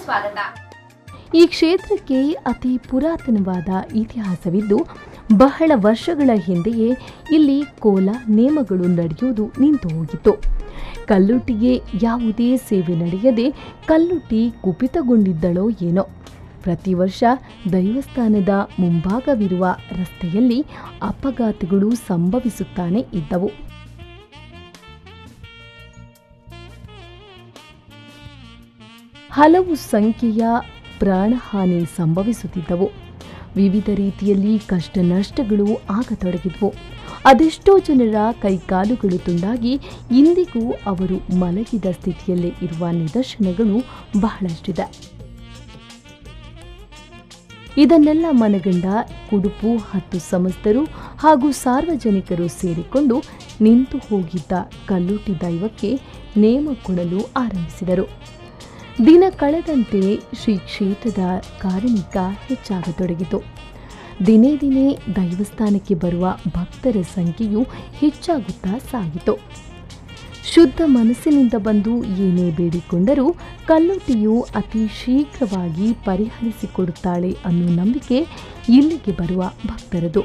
ಸ್ವಾಗತ ಈ ಕ್ಷೇತ್ರಕ್ಕೆ ಅತಿ ಪುರಾತನವಾದ ಇತಿಹಾಸವಿದ್ದು ಬಹಳ ವರ್ಷಗಳ ಹಿಂದೆಯೇ ಇಲ್ಲಿ ಕೋಲ ನೇಮಗಳು ನಡೆಯುವುದು ನಿಂತು ಹೋಗಿತ್ತು ಕಲ್ಲುಟ್ಟಿಗೆ ಯಾವುದೇ ಸೇವೆ ನಡೆಯದೆ ಕಲ್ಲುಟ್ಟಿ ಕುಪಿತಗೊಂಡಿದ್ದಳೋ ಏನೋ ಪ್ರತಿ ವರ್ಷ ದೈವಸ್ಥಾನದ ಮುಂಭಾಗವಿರುವ ರಸ್ತೆಯಲ್ಲಿ ಅಪಘಾತಗಳು ಸಂಭವಿಸುತ್ತಾನೆ ಇದ್ದವು ಹಲವು ಸಂಖ್ಯೆಯ ಪ್ರಾಣಹಾನಿ ಸಂಭವಿಸುತ್ತಿದ್ದವು ವಿವಿಧ ರೀತಿಯಲ್ಲಿ ಕಷ್ಟ ನಷ್ಟಗಳು ಆಗತೊಡಗಿದ್ವು ಅದೆಷ್ಟೋ ಜನರ ಕೈಕಾಲುಗಳು ತುಂಡಾಗಿ ಇಂದಿಗೂ ಅವರು ಮಲಗಿದ ಸ್ಥಿತಿಯಲ್ಲೇ ಇರುವ ನಿದರ್ಶನಗಳು ಬಹಳಷ್ಟಿದೆ ಇದನ್ನೆಲ್ಲ ಮನಗಂಡ ಕುಡುಪು ಹತ್ತು ಸಮಸ್ತರು ಹಾಗೂ ಸಾರ್ವಜನಿಕರು ಸೇರಿಕೊಂಡು ನಿಂತು ಹೋಗಿದ್ದ ಕಲ್ಲುಟಿ ದೈವಕ್ಕೆ ನೇಮ ಕೊಡಲು ಆರಂಭಿಸಿದರು ದಿನ ಕಳೆದಂತೆ ಶ್ರೀ ಕ್ಷೇತ್ರದ ಕಾರ್ಮಿಕ ಹೆಚ್ಚಾಗತೊಡಗಿತು ದಿನೇ ದಿನೇ ದೈವಸ್ಥಾನಕ್ಕೆ ಬರುವ ಭಕ್ತರ ಸಂಖ್ಯೆಯು ಹೆಚ್ಚಾಗುತ್ತಾ ಸಾಗಿತು ಶುದ್ಧ ಮನಸ್ಸಿನಿಂದ ಬಂದು ಏನೇ ಬೇಡಿಕೊಂಡರೂ ಕಲ್ಲುಟಿಯು ಅತಿ ಶೀಘ್ರವಾಗಿ ಪರಿಹರಿಸಿಕೊಡುತ್ತಾಳೆ ಅನ್ನೋ ನಂಬಿಕೆ ಇಲ್ಲಿಗೆ ಬರುವ ಭಕ್ತರದು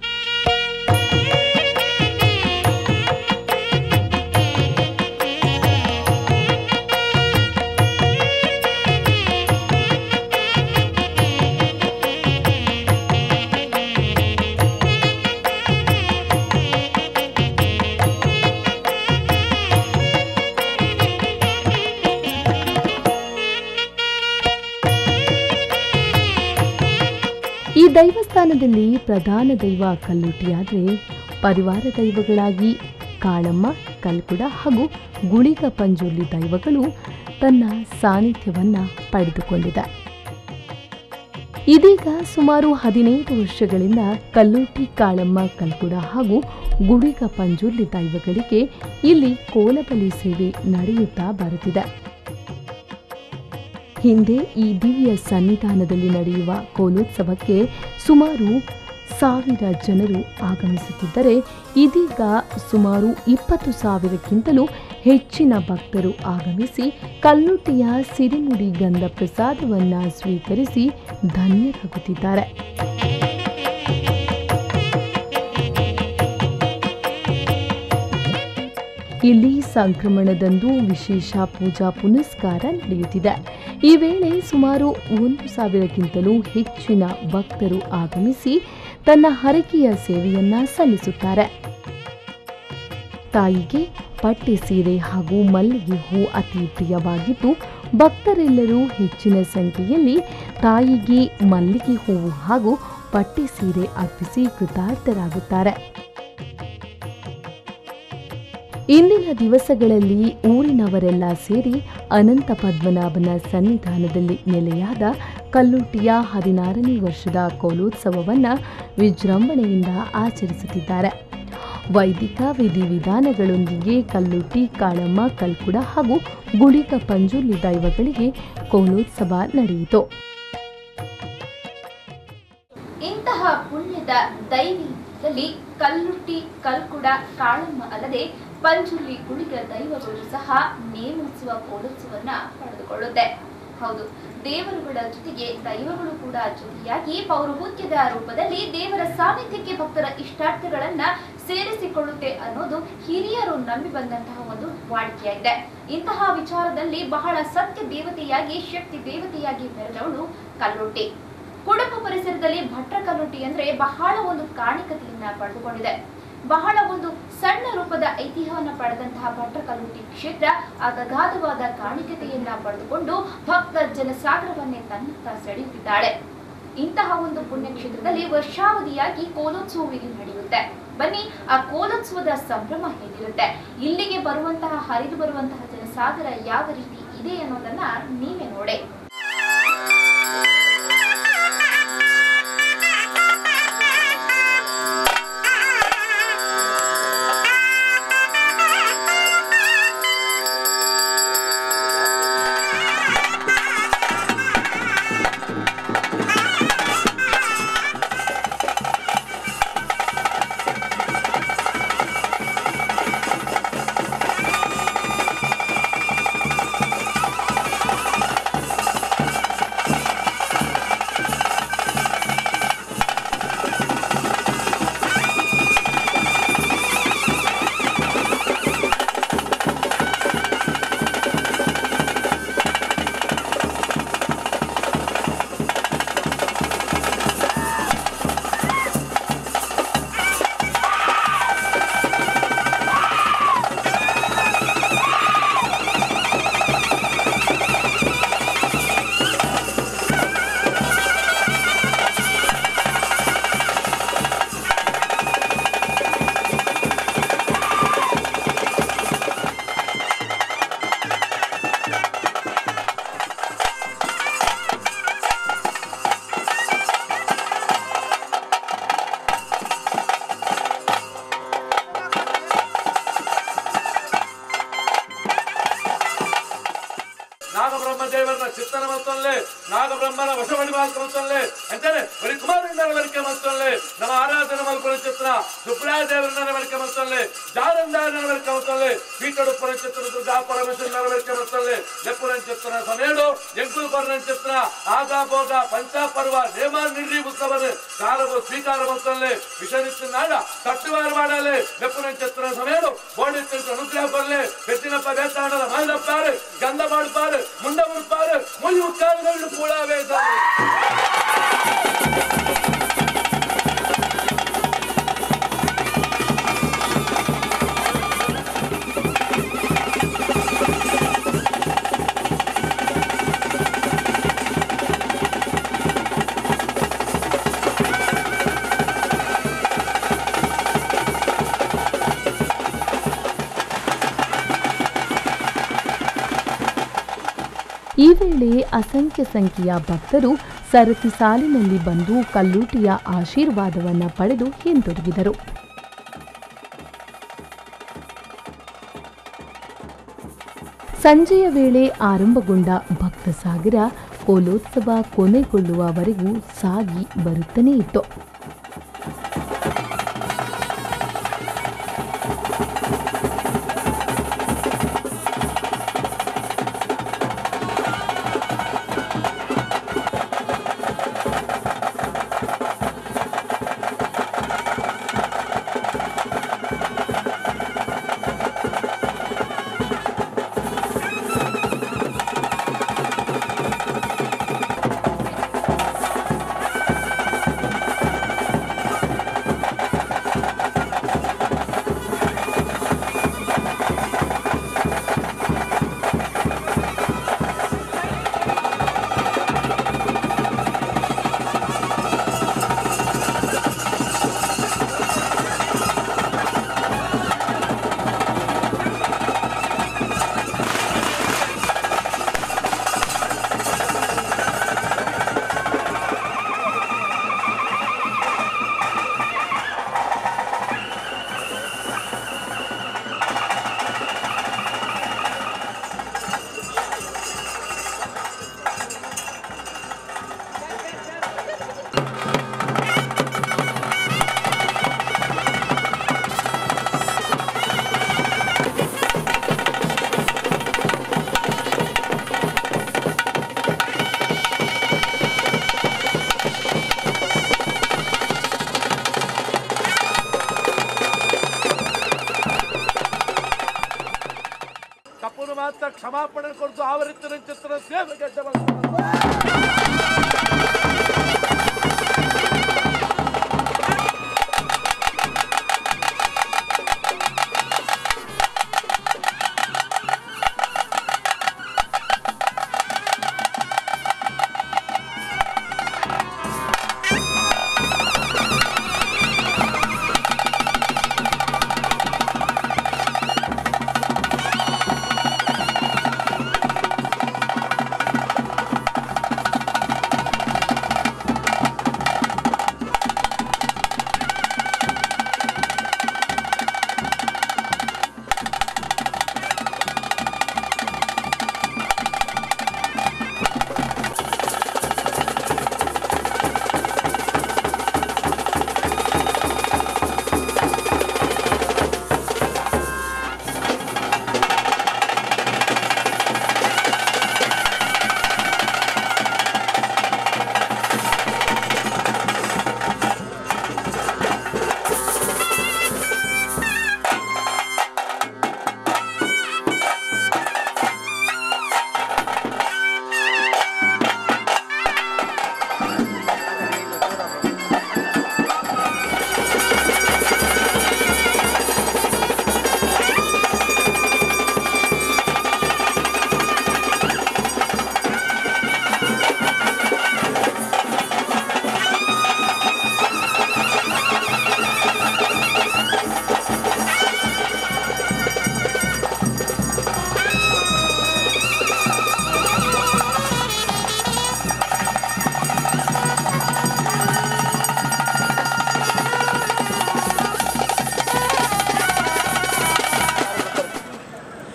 ಈ ದೈವಸ್ಥಾನದಲ್ಲಿ ಪ್ರಧಾನ ದೈವ ಕಲ್ಲುಟಿಯಾದರೆ ಪರಿವಾರ ದೈವಗಳಾಗಿ ಕಾಳಮ್ಮ ಕಲ್ಕುಡ ಹಾಗೂ ಗುಳಿಗ ಪಂಜುರ್ಲಿ ದೈವಗಳು ತನ್ನ ಸಾನ್ನಿಧ್ಯವನ್ನ ಪಡೆದುಕೊಂಡಿದೆ ಇದೀಗ ಸುಮಾರು ಹದಿನೈದು ವರ್ಷಗಳಿಂದ ಕಲ್ಲೂಟಿ ಕಾಳಮ್ಮ ಕಲ್ಕುಡ ಹಾಗೂ ಗುಳಿಗ ಪಂಜುರ್ಲಿ ದೈವಗಳಿಗೆ ಇಲ್ಲಿ ಕೋಲಬಲಿ ಸೇವೆ ನಡೆಯುತ್ತಾ ಬರುತ್ತಿದೆ ಹಿಂದೆ ಈ ದಿವ್ಯ ಸನ್ನಿಧಾನದಲ್ಲಿ ನಡೆಯುವ ಕೋಲೋತ್ಸವಕ್ಕೆ ಸುಮಾರು ಸಾವಿರ ಜನರು ಆಗಮಿಸುತ್ತಿದ್ದರೆ ಇದೀಗ ಸುಮಾರು ಇಪ್ಪತ್ತು ಸಾವಿರಕ್ಕಿಂತಲೂ ಹೆಚ್ಚಿನ ಭಕ್ತರು ಆಗಮಿಸಿ ಕಲ್ಲುಟ್ಟಿಯ ಸಿರಿನುಡಿ ಗಂಧ ಪ್ರಸಾದವನ್ನ ಸ್ವೀಕರಿಸಿ ಧನ್ಯರಾಗುತ್ತಿದ್ದಾರೆ ಇಲ್ಲಿ ಸಂಕ್ರಮಣದಂದು ವಿಶೇಷ ಪೂಜಾ ಪುನಸ್ಕಾರ ನಡೆಯುತ್ತಿದೆ ಈ ವೇಳೆ ಸುಮಾರು ಒಂದು ಸಾವಿರಕ್ಕಿಂತಲೂ ಹೆಚ್ಚಿನ ಭಕ್ತರು ಆಗಮಿಸಿ ತನ್ನ ಹರಕೆಯ ಸೇವೆಯನ್ನ ಸಲ್ಲಿಸುತ್ತಾರೆ ತಾಯಿಗೆ ಪಟ್ಟೆ ಸೀರೆ ಹಾಗೂ ಮಲ್ಲಿಗೆ ಹೂ ಅತಿ ಪ್ರಿಯವಾಗಿದ್ದು ಭಕ್ತರೆಲ್ಲರೂ ಹೆಚ್ಚಿನ ಸಂಖ್ಯೆಯಲ್ಲಿ ತಾಯಿಗೆ ಮಲ್ಲಿಗೆ ಹೂವು ಹಾಗೂ ಪಟ್ಟೆ ಸೀರೆ ಅರ್ಪಿಸಿ ಕೃತಾರ್ಥರಾಗುತ್ತಾರೆ ಇಂದಿನ ದಿವಸಗಳಲ್ಲಿ ಊರಿನವರೆಲ್ಲ ಸೇರಿ ಅನಂತ ಪದ್ಮನಾಭನ ಸನ್ನಿಧಾನದಲ್ಲಿ ನೆಲೆಯಾದ ಕಲ್ಲುಟ್ಟಿಯ ಹದಿನಾರನೇ ವರ್ಷದ ಕೋಲೋತ್ಸವವನ್ನು ವಿಜೃಂಭಣೆಯಿಂದ ಆಚರಿಸುತ್ತಿದ್ದಾರೆ ವೈದಿಕ ವಿಧಿವಿಧಾನಗಳೊಂದಿಗೆ ಕಲ್ಲುಟ್ಟಿ ಕಾಳಮ್ಮ ಕಲ್ಕುಡ ಹಾಗೂ ಗುಳಿಗ ಪಂಜುರ್ಲಿ ದೈವಗಳಿಗೆ ಕೋಲೋತ್ಸವ ನಡೆಯಿತು ಇಂತಹ ಪುಣ್ಯದ ದೈವಿದಲ್ಲಿ ಕಲ್ಲುಟ್ಟಿ ಕಲ್ಕುಡ ಕಾಳಮ್ಮ ಅಲ್ಲದೆ ಪಂಜುರ್ಲಿ ಗುಳಿಗ ದೈವಗಳು ಸಹ ನೇಮೋತ್ಸವ ಕೋಲೋತ್ಸವನ್ನ ಪಡೆದುಕೊಳ್ಳುತ್ತೆ ಹೌದು ದೇವರುಗಳ ಜೊತೆಗೆ ದೈವಗಳು ಕೂಡ ಜೊತೆಯಾಗಿ ಪೌರಭೂತ್ಯದ ರೂಪದಲ್ಲಿ ದೇವರ ಸಾನ್ನಿಧ್ಯಕ್ಕೆ ಭಕ್ತರ ಇಷ್ಟಾರ್ಥಗಳನ್ನ ಸೇರಿಸಿಕೊಳ್ಳುತ್ತೆ ಅನ್ನೋದು ಹಿರಿಯರು ನಂಬಿ ಬಂದಂತಹ ಒಂದು ವಾಡಿಕೆಯಾಗಿದೆ ಇಂತಹ ವಿಚಾರದಲ್ಲಿ ಬಹಳ ಸತ್ಯ ದೇವತೆಯಾಗಿ ಶಕ್ತಿ ದೇವತೆಯಾಗಿ ಮೆರೆದವಳು ಕಲ್ಲುಟ್ಟಿ ಕುಡುಪು ಪರಿಸರದಲ್ಲಿ ಭಟ್ರ ಕಲ್ಲುಟ್ಟಿ ಅಂದ್ರೆ ಬಹಳ ಒಂದು ಕಾಣಿಕತೆಯನ್ನ ಪಡೆದುಕೊಂಡಿದೆ ಬಹಳ ಒಂದು ಸಣ್ಣ ರೂಪದ ಐತಿಹ್ಯವನ್ನ ಪಡೆದಂತಹ ಭಟ್ರ ಕಲ್ಲುಟ್ಟಿ ಕ್ಷೇತ್ರ ಅಗಾಧವಾದ ಕಾಣಿಕತೆಯನ್ನ ಪಡೆದುಕೊಂಡು ಭಕ್ತ ಜನಸಾಗರವನ್ನೇ ತನ್ನತ್ತ ಸೆಳೆಯುತ್ತಿದ್ದಾಳೆ ಇಂತಹ ಒಂದು ಪುಣ್ಯಕ್ಷೇತ್ರದಲ್ಲಿ ವರ್ಷಾವಧಿಯಾಗಿ ಕೋಲೋತ್ಸವ ಇಲ್ಲಿ ನಡೆಯುತ್ತೆ ಬನ್ನಿ ಆ ಕೋಲೋತ್ಸವದ ಸಂಭ್ರಮ ಹೇಗಿರುತ್ತೆ ಇಲ್ಲಿಗೆ ಬರುವಂತಹ ಹರಿದು ಬರುವಂತಹ ಜನಸಾಗರ ಯಾವ ರೀತಿ ಇದೆ ಅನ್ನೋದನ್ನ ನೀವೇ ನೋಡಿ ಬ್ರಹ್ಮದೇವರನ್ನ ಚಿತ್ತನ ಮತ್ತೊಲ್ಲೆ ನಾಗಬ್ರಹ್ಮನ ವಶಮಣಿ ಮಾಲ್ಕ ಮತ್ತೊಲ್ಲೆ ಅಂತಾನೆ ಬರೀ ಕುಮಾರಣ್ಣನ ಮರಿಕೆ ಮತ್ತೊಲ್ಲೆ ನಮ್ಮ ಆರಾಧನ ಮಲ್ಪುರ ಚಿತ್ರ ಸುಬ್ರಾಯ ದೇವರನ್ನ ಮರಿಕೆ ಮತ್ತೊಲ್ಲೆ ಜಾರಂದಾರನ ಮರಿಕೆ ಮತ್ತೊಲ್ಲೆ ಪೀಠಡುಪ್ಪನ ಚಿತ್ರ ದುರ್ಗಾ ಪರಮೇಶ್ವರನ ಮರಿಕೆ ಮತ್ತೊಲ್ಲೆ ಲೆಪ್ಪುರನ್ ಚಿತ್ರ ಸಮಯಡು ಎಂಕುಲ್ ಪರ್ರನ್ ಚಿತ್ರ ಆಗ ಭೋಗ ಪಂಚಾಪರ್ವ ನೇಮ ನಿರ್ರಿ ಉತ್ಸವದ ಕಾಲವು ಸ್ವೀಕಾರ ಮತ್ತೊಲ್ಲೆ ವಿಷನಿತ್ತು ನಾಡ ತಟ್ಟುವಾರ ಮಾಡಲೆ ಲೆಪ್ಪುರನ್ ಚಿತ್ರ ಸಮಯಡು ಬೋಡಿ ತಿರುಕು ಅನುಗ್ರಹ ಕೊರ್ಲೆ ಬೆತ್ತಿನಪ್ಪ ಬೇತಾಡದ ಮೈದಪ್ಪಾರು ಗಂಧ ಮಾಡ್ಪಾರು ಮುಂಡ ಮುಡ್ಪಾರು ಮುಳಿ ಮುಕ್ಕಾಲುಗಳು ಕೂಡ ವೇದ ಈ ವೇಳೆ ಅಸಂಖ್ಯ ಸಂಖ್ಯೆಯ ಭಕ್ತರು ಸರತಿ ಸಾಲಿನಲ್ಲಿ ಬಂದು ಕಲ್ಲೂಟಿಯ ಆಶೀರ್ವಾದವನ್ನ ಪಡೆದು ಹಿಂದಿರುಗಿದರು ಸಂಜೆಯ ವೇಳೆ ಆರಂಭಗೊಂಡ ಭಕ್ತ ಸಾಗರ ಕೋಲೋತ್ಸವ ಕೊನೆಗೊಳ್ಳುವವರೆಗೂ ಸಾಗಿ ಬರುತ್ತಲೇ ಇತ್ತು ತಪ್ಪನ್ನು ಮಾತ್ರ ಕ್ಷಮಾಪಣೆ ಕೊಡ್ತು ಆವರಿತ್ತಿನ ಚಿತ್ರ ಸೇವೆ ಗೆದ್ದ ಬಂದ.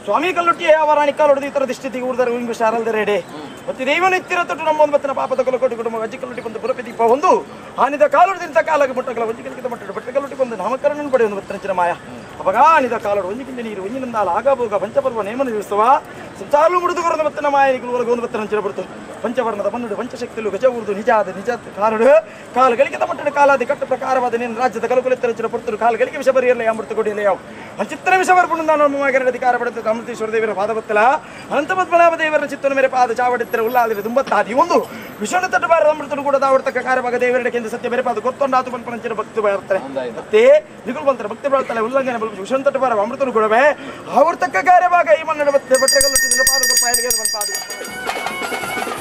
ಸ್ವಾಮಿ ಕಲ್ಲುಟ್ಟಿಯೇ ಅವರ ನಿಕ್ಕಾಲೊಡೆದು ಇತರ ದಿಷ್ಟಿ ಊರ್ದಾರ ಇಂಗ್ಲಿಷ್ ಆರಲ್ದರೆಡೆ ಮತ್ತೆ ದೇವನ ಎತ್ತಿರ ತೊಟ್ಟು ನಮ್ಮ ಒಂದು ಬತ್ತಿನ ಪಾಪದ ಕೊಲಕೋಟಿ ಕುಟುಂಬ ಅಜ್ಜಿ ಕಲ್ಲುಟಿ ಬಂದು ಬುರಪಿ ದೀಪ ಒಂದು ಆನಿದ ಕಾಲುಡಿದಂತ ಕಾಲಾಗ ಮುಟ್ಟಕಲ ಒಂಜಿ ಕಲಿಕಿದ ಮಟ್ಟ ಬಟ್ಟೆ ಕಲ್ಲುಟಿ ಬಂದು ನಾಮಕರಣ ಪಡೆ ಒಂದು ಬತ್ತನ ಮಾಯ ಅಪಗ ಆನಿದ ಕಾಲೋಡು ಒಂಜಿಗಿಂತ ನೀರು ಒಂಜಿನಿಂದ ಆಗಬೋಗ ಪಂಚಪರ್ವ ನೇಮನ ದಿವಸವ ಸಂಚಾಲು ಮುಡಿದುಕೊರದ ಬತ್ತನ ಮಾಯನಿಗಳು ಒಳಗೆ ಒಂದು ಬತ್ತನ ಬರ್ತು ಪಂಚವರ್ಣದ ಬನ್ನಡು ಪಂಚಶಕ್ತಿಲು ಗಜ ಉರ್ದು ನಿಜಾದ ನಿಜ ಕಾಲಡು ಕಾಲುಗಳಿಗೆ ಮಟ್ಟದ ಕಾಲಾದಿ ಕಟ್ಟು ಪ್ರಕಾರವಾದ ನೀನು ರಾಜ್ಯದ ಕಲಕುಲೆತ್ತರ ಪುರ್ತರು ಕಾಲುಗಳಿಗೆ ವಿಷ ಬರಿಯಲ್ಲ ಅಮೃತ ಕೊಡಿಲ್ಲ ಯಾವ ಚಿತ್ರ ವಿಷವರ್ಪುಣ ನಾನು ನಮ್ಮವಾಗಿರ ಅಧಿಕಾರ ಪಡೆದ ಅಮೃತೇಶ್ವರ ದೇವರ ಪಾದ ಬತ್ತಲ ಅನಂತ ಪದ್ಮನಾಭ ದೇವರ ಚಿತ್ತನ ಮೇರೆ ಪಾದ ಚಾವಡಿತ್ತರ ಉಲ್ಲಾದಿರ ದುಂಬತ್ತಾದಿ ಒಂದು ವಿಶ್ವನ ತಟ್ಟಬಾರ ಅಮೃತನು ಕೂಡ ದಾವಡ್ತಕ್ಕ ಕಾರ್ಯವಾಗ ದೇವರಡೆಕೆಂದು ಸತ್ಯ ಬೇರೆ ಪಾದ ಗೊತ್ತೊಂಡಾತು ಪಂಪನಂಚಿನ ಭಕ್ತಿ ಬರ್ತಾರೆ ಮತ್ತೆ ನಿಗುಲ್ ಬಂತಾರೆ ಭಕ್ತಿ ಬರ್ತಾರೆ ಉಲ್ಲಂಘನೆ ಬಲ್ಬು ವಿಶ್ವನ ತಟ್ಟಬಾರ ಅಮೃತನು ಕೊಡವೆ ಅವ್ರ ತಕ್ಕ ಕಾರ್ಯವಾಗ ಈ ಮನ್ನಡ ಬತ್ತೆ ಬಟ್ಟೆಗಳು ಪಾದ ಗೊತ್ತ ಪಾಯಲಿಗೆ ಬಂದ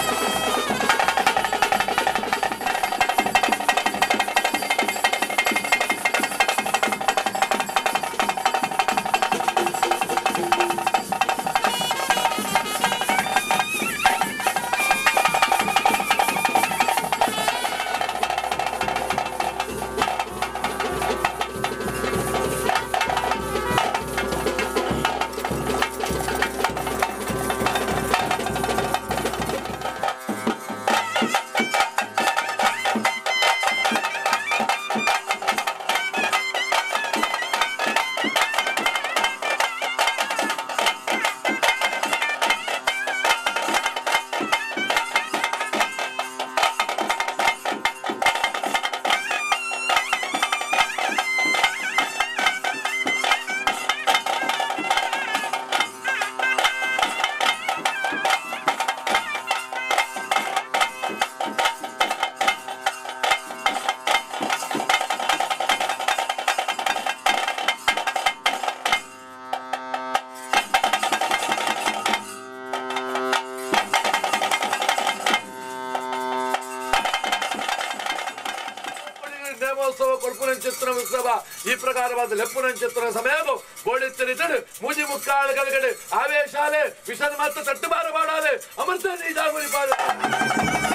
ನೇಮೋತ್ಸವ ಕೊಡ್ಪುನ ಚಿತ್ರ ಉತ್ಸವ ಈ ಪ್ರಕಾರವಾದ ಲೆಪ್ಪುನ ಚಿತ್ರ ಸಮಯವು ಗೋಳಿತ್ತರಿತಡು ಮೂಜಿ ಮುಕ್ಕಾಳುಗಳಿಗೆ ಆವೇಶಾಲೆ ವಿಷದ ಮತ್ತು ತಟ್ಟುಬಾರ ಮಾಡಾಲೆ ಅಮೃತ ನೀಜಾಗುಲಿ ಪಾದ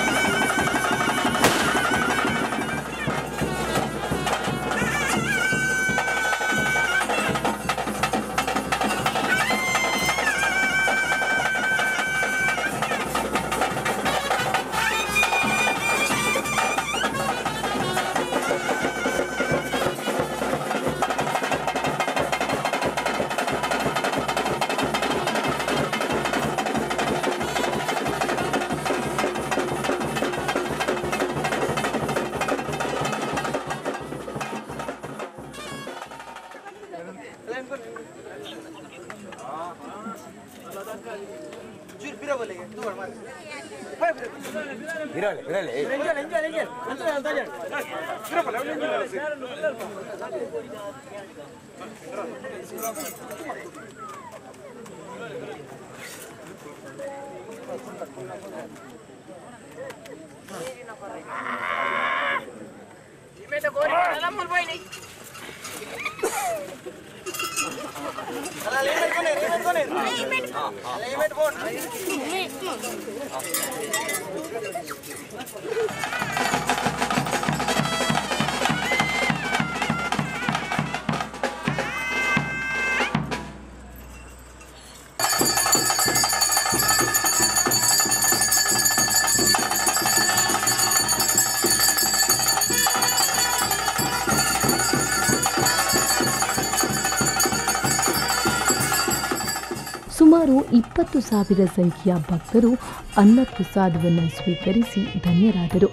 ಸುಮಾರು ಇಪ್ಪತ್ತು ಸಾವಿರ ಸಂಖ್ಯೆಯ ಭಕ್ತರು ಅನ್ನಪ್ರಸಾದವನ್ನು ಸ್ವೀಕರಿಸಿ ಧನ್ಯರಾದರು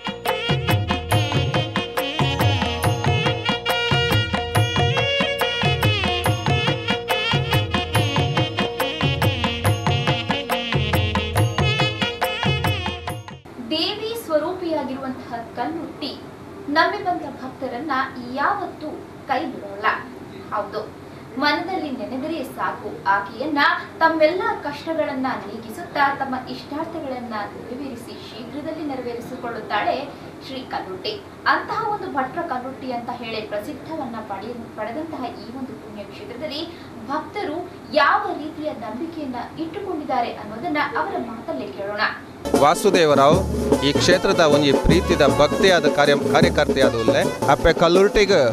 ದೇವಿ ಸ್ವರೂಪಿಯಾಗಿರುವಂತಹ ಕಲ್ಲುಟ್ಟಿ ನಂಬಿ ಬಂದ ಭಕ್ತರನ್ನ ಯಾವತ್ತೂ ಕೈ ಬಿಡೋಲ್ಲ ಹೌದು ಮನದಲ್ಲಿ ನೆನೆದರೆ ಸಾಕು ಆಕೆಯನ್ನ ತಮ್ಮೆಲ್ಲ ಕಷ್ಟಗಳನ್ನ ನೀಗಿಸುತ್ತಾ ತಮ್ಮ ಇಷ್ಟಾರ್ಥಗಳನ್ನ ನೆರವೇರಿಸಿ ಶೀಘ್ರದಲ್ಲಿ ನೆರವೇರಿಸಿಕೊಳ್ಳುತ್ತಾಳೆ ಶ್ರೀ ಕಲ್ಲುಟ್ಟಿ ಅಂತಹ ಒಂದು ಭಟ್ರ ಕಲ್ಲುಟ್ಟಿ ಅಂತ ಹೇಳಿ ಪ್ರಸಿದ್ಧವನ್ನ ಪಡೆಯ ಪಡೆದಂತಹ ಈ ಒಂದು ಪುಣ್ಯ ಕ್ಷೇತ್ರದಲ್ಲಿ ಭಕ್ತರು ಯಾವ ರೀತಿಯ ನಂಬಿಕೆಯನ್ನ ಇಟ್ಟುಕೊಂಡಿದ್ದಾರೆ ಅನ್ನೋದನ್ನ ಅವರ ಮಾತಲ್ಲೇ ಕೇಳೋಣ ವಾಸುದೇವರಾವ್ ಈ ಕ್ಷೇತ್ರದ ಒಂಜಿ ಪ್ರೀತಿದ ಭಕ್ತಿಯಾದ ಕಾರ್ಯ ಕಾರ್ಯಕರ್ತೆಯಾದ ಉಲ್ಲೆ ಅಪ್ಪೆ ಕಲ್ಲುರ್ಟಿಗ್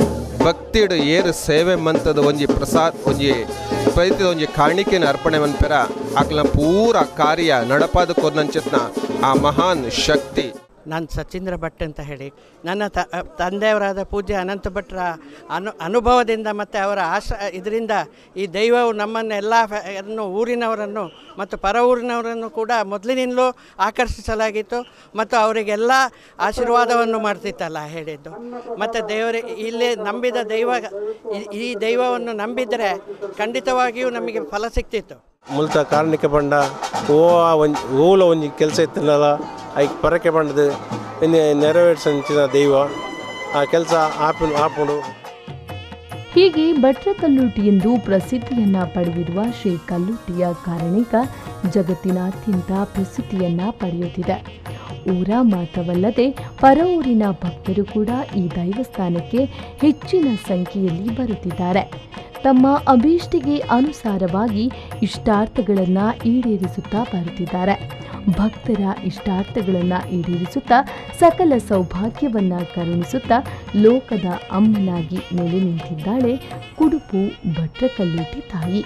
ಭಕ್ತಿಡು ಏರು ಸೇವೆ ಮಂತದ ಒಂಜಿ ಪ್ರಸಾದ್ ಒಂಜಿ ಪ್ರೈತದ ಒಂಜಿ ಕಾಣಿಕೆನ ಅರ್ಪಣೆ ಮನ್ಪೆರ ಆಕ್ಲ ಪೂರ ಕಾರ್ಯ ನಡಪಾದ ಕೊರ್ನಂಚತ್ನ ಆ ಮಹಾನ್ ಶಕ್ತಿ ನಾನು ಸಚೀಂದ್ರ ಭಟ್ ಅಂತ ಹೇಳಿ ನನ್ನ ತ ತಂದೆಯವರಾದ ಪೂಜ್ಯ ಅನಂತ ಭಟ್ರ ಅನು ಅನುಭವದಿಂದ ಮತ್ತು ಅವರ ಆಶ ಇದರಿಂದ ಈ ದೈವವು ನಮ್ಮನ್ನೆಲ್ಲ ಅನ್ನು ಊರಿನವರನ್ನು ಮತ್ತು ಪರ ಊರಿನವರನ್ನು ಕೂಡ ಮೊದಲಿನಿಂದಲೂ ಆಕರ್ಷಿಸಲಾಗಿತ್ತು ಮತ್ತು ಅವರಿಗೆಲ್ಲ ಆಶೀರ್ವಾದವನ್ನು ಮಾಡ್ತಿತ್ತಲ್ಲ ಹೇಳಿದ್ದು ಮತ್ತು ದೇವರ ಇಲ್ಲಿ ನಂಬಿದ ದೈವ ಈ- ಈ ದೈವವನ್ನು ನಂಬಿದರೆ ಖಂಡಿತವಾಗಿಯೂ ನಮಗೆ ಫಲ ಸಿಗ್ತಿತ್ತು ಮುಲ್ತ ಕಾರಣಕ್ಕೆ ಬಂಡ ಓ ಒಂಜಿ ಓಲ ಒಂಜಿ ಕೆಲಸ ಇತ್ತನಲ್ಲ ಐಕ್ ಪರಕೆ ಬಂಡದು ನೆರವೇರಿಸಿನ ದೈವ ಆ ಕೆಲಸ ಆಪು ಆಪುಂಡು ಹೀಗೆ ಭಟ್ರ ಕಲ್ಲುಟಿ ಎಂದು ಪ್ರಸಿದ್ಧಿಯನ್ನ ಪಡೆದಿರುವ ಶ್ರೀ ಕಲ್ಲುಟಿಯ ಕಾರಣಿಕ ಜಗತ್ತಿನಾದ್ಯಂತ ಪ್ರಸಿದ್ಧಿಯನ್ನ ಪಡೆಯುತ್ತಿದೆ ಊರ ಮಾತ್ರವಲ್ಲದೆ ಪರ ಊರಿನ ಭಕ್ತರು ಕೂಡ ಈ ದೈವಸ್ಥಾನಕ್ಕೆ ಹೆಚ್ಚಿನ ಸಂಖ್ಯೆಯಲ್ಲಿ ಬರುತ್ತಿದ್ದಾರೆ ತಮ್ಮ ಅಭೀಷ್ಟಿಗೆ ಅನುಸಾರವಾಗಿ ಇಷ್ಟಾರ್ಥಗಳನ್ನು ಈಡೇರಿಸುತ್ತಾ ಬರುತ್ತಿದ್ದಾರೆ ಭಕ್ತರ ಇಷ್ಟಾರ್ಥಗಳನ್ನು ಈಡೇರಿಸುತ್ತಾ ಸಕಲ ಸೌಭಾಗ್ಯವನ್ನ ಕರುಣಿಸುತ್ತಾ ಲೋಕದ ಅಮ್ಮನಾಗಿ ನೆಲೆ ನಿಂತಿದ್ದಾಳೆ ಕುಡುಪು ಭಟ್ರಕಲ್ಲೂಟಿ ತಾಯಿ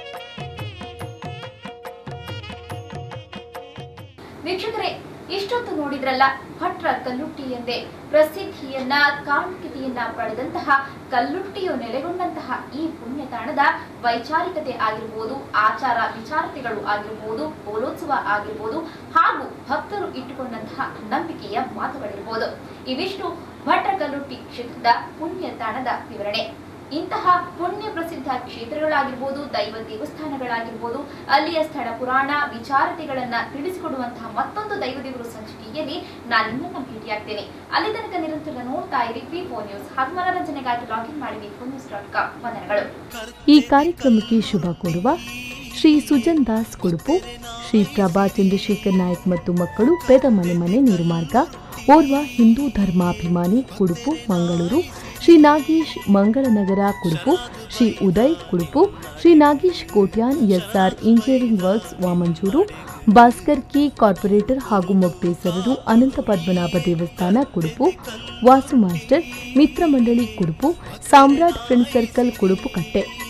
ವೀಕ್ಷಕರೇ ಇಷ್ಟೊತ್ತು ನೋಡಿದ್ರಲ್ಲ ಭಟ್ರ ಕಲ್ಲುಟ್ಟಿ ಎಂದೇ ಪ್ರಸಿದ್ಧಿಯನ್ನ ಕಾಣಿಕೆಯನ್ನ ಪಡೆದಂತಹ ಕಲ್ಲುಟ್ಟಿಯು ನೆಲೆಗೊಂಡಂತಹ ಈ ಪುಣ್ಯ ತಾಣದ ವೈಚಾರಿಕತೆ ಆಗಿರ್ಬೋದು ಆಚಾರ ವಿಚಾರತೆಗಳು ಆಗಿರ್ಬೋದು ಪೋಲೋತ್ಸವ ಆಗಿರ್ಬೋದು ಹಾಗೂ ಭಕ್ತರು ಇಟ್ಟುಕೊಂಡಂತಹ ನಂಬಿಕೆಯ ಮಾತುಗಳಿರ್ಬೋದು ಇವಿಷ್ಟು ಭಟ್ರ ಕಲ್ಲುಟ್ಟಿ ಕ್ಷೇತ್ರದ ಪುಣ್ಯ ತಾಣದ ವಿವರಣೆ ಇಂತಹ ಪುಣ್ಯ ಪ್ರಸಿದ್ಧ ಕ್ಷೇತ್ರಗಳಾಗಿರ್ಬೋದು ದೈವ ದೇವಸ್ಥಾನಗಳಾಗಿರ್ಬೋದು ಅಲ್ಲಿಯ ಸ್ಥಳ ಪುರಾಣ ವಿಚಾರತೆಗಳನ್ನ ತಿಳಿಸಿಕೊಡುವಂತಹ ಮತ್ತೊಂದು ದೈವ ದೇವರು ಸಂಚಿಕೆಯಲ್ಲಿ ನಾನು ನಿಮ್ಮನ್ನ ಭೇಟಿಯಾಗ್ತೇನೆ ಅಲ್ಲಿ ತನಕ ನಿರಂತರ ನೋಡ್ತಾ ಇರಿ ವಿ ಫೋರ್ ನ್ಯೂಸ್ ಹಾಗೂ ಮನೋರಂಜನೆಗಾಗಿ ಲಾಗಿನ್ ಮಾಡಿ V four news dot com ವಂದನೆಗಳು ಈ ಕಾರ್ಯಕ್ರಮಕ್ಕೆ ಶುಭ ಕೋರುವ ಶ್ರೀ ಸುಜನ್ ದಾಸ್ ಕುಡುಪು ಶ್ರೀ ಪ್ರಭಾ ಚಂದ್ರಶೇಖರ್ ನಾಯಕ್ ಮತ್ತು ಮಕ್ಕಳು ಪೆದಮನೆ ಮನೆ ನಿರ್ಮಾರ್ಗ ಓರ್ವ ಹಿಂದೂ ಧರ್ಮಾಭಿಮಾನಿ Kudupu Mangaluru Shri Nagesh Mangalanagara Kudupu Shri Uday Kudupu Shri Nagesh Kotian SR engineering works Vamanjoor Bhaskar K corporator ಹಾಗೂ ಮೊಕ್ತೇಸರರು ಅನಂತ ಪದ್ಮನಾಭ ದೇವಸ್ಥಾನ ಕುಡುಪು ವಾಸು ಮಾಸ್ಟರ್ ಮಿತ್ರ ಮಂಡಳಿ ಕುಡುಪು ಸಾಮ್ರಾಟ್ ಫ್ರೆಂಡ್ ಸರ್ಕಲ್ ಕುಡುಪು ಕಟ್ಟೆ